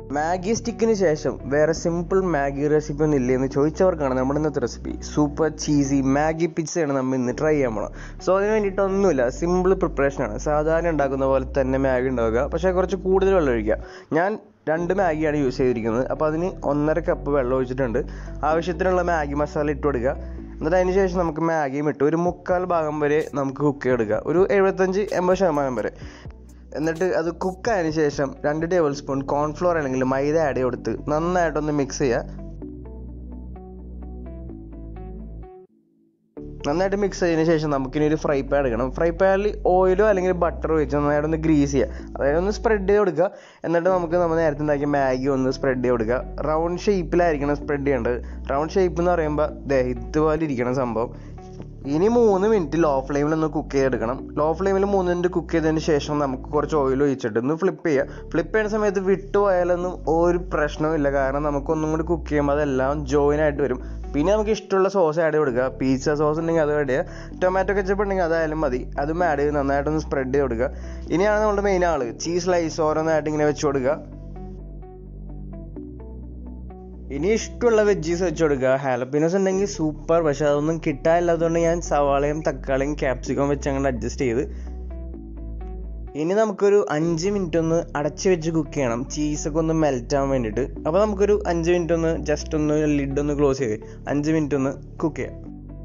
Maggi സ്റ്റിക്കിന് ശേഷം വേറെ simple Maggi recipe ഒന്നും ഇല്ലേ എന്ന് ചോദിച്ചവർക്കാണ് നമ്മുടെ ഇന്നത്തെ റെസിപ്പി സൂപ്പർ ചീസി മാഗി പിzzയാണ് നമ്മൾ ഇന്ന് ട്രൈ ചെയ്യാൻ പോണം സോ അതിന് വേണ്ടിയിട്ട് ഒന്നുമില്ല സിമ്പിൾ പ്രിപ്പറേഷനാണ് സാധാരണ ഉണ്ടാക്കുന്ന പോലെ തന്നെ മാഗി ഉണ്ടാവുക പക്ഷേ കുറച്ച് കൂടുതൽ വെള്ളം ഒഴിക്കുക ഞാൻ രണ്ട് മാഗിയാണ് യൂസ് ചെയ്തിരിക്കുന്നത് അപ്പോൾ അതിന് ഒന്നര കപ്പ് വെള്ളം ഒഴിച്ചിട്ടുണ്ട് ആവശ്യത്തിനുള്ള മാഗി മസാല ഇട്ട് കൊടുക്കുക എന്നിട്ട് അതിന് ശേഷം നമുക്ക് മാഗിയും ഇട്ട് ഒരു മുക്കാൽ ഭാഗം വരെ നമുക്ക് കുക്ക് ചെയ്തെടുക്കുക ഒരു എഴുപത്തഞ്ച് എൺപത് ശതമാനം വരെ എന്നിട്ട് അത് കുക്കായതിന് ശേഷം രണ്ട് ടേബിൾ സ്പൂൺ കോൺഫ്ലോർ അല്ലെങ്കിൽ മൈദ ആഡ് ചെയ്ത് കൊടുത്ത് നന്നായിട്ടൊന്ന് മിക്സ് ചെയ്യുക നന്നായിട്ട് മിക്സ് ചെയ്തതിന് ശേഷം നമുക്കിനി ഒരു ഫ്രൈ പാൻ എടുക്കണം ഫ്രൈ പാനിൽ ഓയിലോ അല്ലെങ്കിൽ ബട്ടറോ വെച്ച് നന്നായിട്ടൊന്ന് ഗ്രീസ് ചെയ്യുക അതായത് ഒന്ന് സ്പ്രെഡ് ചെയ്ത് കൊടുക്കുക എന്നിട്ട് നമുക്ക് നമ്മൾ നേരത്തെ ഉണ്ടാക്കിയ മാഗി ഒന്ന് സ്പ്രെഡ് ചെയ്ത് കൊടുക്കുക റൗണ്ട് ഷേപ്പിലായിരിക്കണം സ്പ്രെഡ് ചെയ്യേണ്ടത് റൗണ്ട് ഷേപ്പ് എന്ന് പറയുമ്പോൾ ദേ ഇതുപോലെ ഇരിക്കണം സംഭവം ഇനി മൂന്ന് മിനിറ്റ് ലോ ഫ്ലെയിമിൽ ഒന്ന് കുക്ക് ചെയ്തെടുക്കണം ലോ ഫ്ലെയിമിൽ മൂന്ന് മിനിറ്റ് കുക്ക് ചെയ്തതിന് ശേഷം നമുക്ക് കുറച്ച് ഓയിൽ ഒഴിച്ചിട്ട് ഒന്ന് ഫ്ലിപ്പ് ചെയ്യുക ഫ്ലിപ്പ് ചെയ്യുന്ന സമയത്ത് വിട്ടുപോയാലൊന്നും ഒരു പ്രശ്നവുമില്ല കാരണം നമുക്ക് ഒന്നും കൂടി കുക്ക് ചെയ്യുമ്പോൾ അതെല്ലാം ജോയിൻ ആയിട്ട് വരും പിന്നെ നമുക്ക് ഇഷ്ടമുള്ള സോസ് ആഡ് ചെയ്ത് കൊടുക്കുക പീസ സോസ് ഉണ്ടെങ്കിൽ അത് ആഡ് ചെയ്യുക ടൊമാറ്റോ കെച്ചപ്പ് ഉണ്ടെങ്കിൽ അതായാലും മതി അതും ആഡ് ചെയ്ത് നന്നായിട്ടൊന്ന് സ്പ്രെഡ് ചെയ്ത് കൊടുക്കുക ഇനിയാണ് നമ്മുടെ മെയിൻ ആള് ചീസ് സ്ലൈസ് ഓരോന്നായിട്ട് ഇങ്ങനെ വെച്ച് കൊടുക്കുക ഇനി ഇഷ്ടമുള്ള വെജീസ് വെച്ച് കൊടുക്കുക ഹാലപ്പിനോസ് ഉണ്ടെങ്കിൽ സൂപ്പർ പക്ഷെ അതൊന്നും കിട്ടാനില്ലാത്തതുകൊണ്ട് ഞാൻ സവാളയും തക്കാളിയും ക്യാപ്സിക്കം വെച്ച് അങ്ങനെ അഡ്ജസ്റ്റ് ചെയ്ത് ഇനി നമുക്കൊരു അഞ്ച് മിനിറ്റ് ഒന്ന് അടച്ച് വെച്ച് കുക്ക് ചെയ്യണം ചീസൊക്കെ ഒന്ന് മെൽറ്റ് ആവാൻ വേണ്ടിയിട്ട് അപ്പോൾ നമുക്കൊരു അഞ്ച് മിനിറ്റ് ഒന്ന് ജസ്റ്റ് ഒന്ന് ലിഡ് ഒന്ന് ക്ലോസ് ചെയ്ത് അഞ്ച് മിനിറ്റ് ഒന്ന് കുക്ക് ചെയ്യാം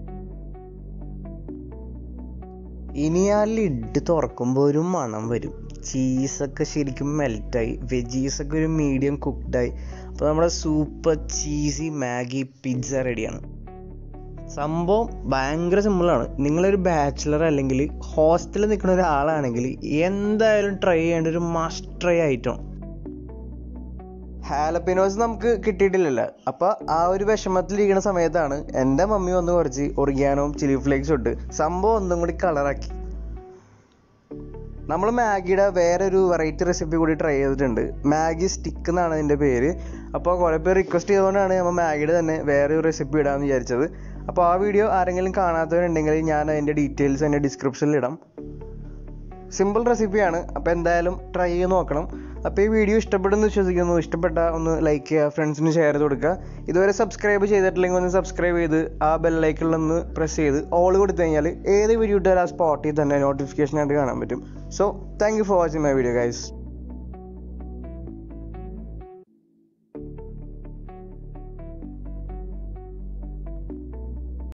ഇനി ആ ലിഡ് തുറക്കുമ്പോൾ ഒരു മണം വരും ചീസൊക്കെ ശരിക്കും മെൽറ്റായി വെജീസൊക്കെ ഒരു മീഡിയം കുക്ക്ഡായി അപ്പോൾ നമ്മുടെ സൂപ്പർ ചീസി മാഗി പിസ്സ റെഡിയാണ് സംഭവം ഭയങ്കര സിമ്പിളാണ് നിങ്ങളൊരു ബാച്ചിലർ അല്ലെങ്കിൽ ഹോസ്റ്റലിൽ നിൽക്കുന്ന ഒരാളാണെങ്കിൽ എന്തായാലും ട്രൈ ചെയ്യേണ്ട ഒരു മസ്റ്റ് ട്രൈ ഐറ്റം ഹാലപ്പിനോസ് നമുക്ക് കിട്ടിയിട്ടില്ലല്ലോ അപ്പോൾ ആ ഒരു വിഷമത്തിലിരിക്കുന്ന സമയത്താണ് എൻ്റെ മമ്മി വന്ന് കുറച്ച് ഒറിഗാനോവും ചില്ലി ഫ്ലേക്സും ഇട്ട് സംഭവം ഒന്നും കൂടി കളറാക്കി നമ്മൾ മാഗിയുടെ വേറെ ഒരു വെറൈറ്റി റെസിപ്പി കൂടി ട്രൈ ചെയ്തിട്ടുണ്ട് മാഗി സ്റ്റിക്ക് എന്നാണ് അതിൻ്റെ പേര് അപ്പോൾ കുറേ പേർ റിക്വസ്റ്റ് ചെയ്തുകൊണ്ടാണ് നമ്മൾ മാഗിയുടെ തന്നെ വേറെ ഒരു റെസിപ്പി ഇടാമെന്ന് വിചാരിച്ചത് അപ്പോൾ ആ വീഡിയോ ആരെങ്കിലും കാണാത്തവരുണ്ടെങ്കിൽ ഞാൻ അതിൻ്റെ ഡീറ്റെയിൽസ് എൻ്റെ ഡിസ്ക്രിപ്ഷനിൽ ഇടാം സിമ്പിൾ റെസിപ്പിയാണ് അപ്പോൾ എന്തായാലും ട്രൈ ചെയ്ത് നോക്കണം അപ്പോൾ ഈ വീഡിയോ ഇഷ്ടപ്പെടുന്നു വിശ്വസിക്കുന്നു ഇഷ്ടപ്പെട്ട ഒന്ന് ലൈക്ക് ചെയ്യുക ഫ്രണ്ട്സിന് ഷെയർ ചെയ്ത് കൊടുക്കുക ഇതുവരെ സബ്സ്ക്രൈബ് ചെയ്തിട്ടില്ലെങ്കിൽ ഒന്ന് സബ്സ്ക്രൈബ് ചെയ്ത് ആ ബെല്ലൈക്കിലൊന്ന് പ്രസ് ചെയ്ത് ഓൾ കൊടുത്തു കഴിഞ്ഞാൽ ഏത് വീഡിയോ ഇട്ടാലും ആ സ്പോട്ടിൽ തന്നെ നോട്ടിഫിക്കേഷൻ ആയിട്ട് കാണാൻ പറ്റും so thank you for watching my video guys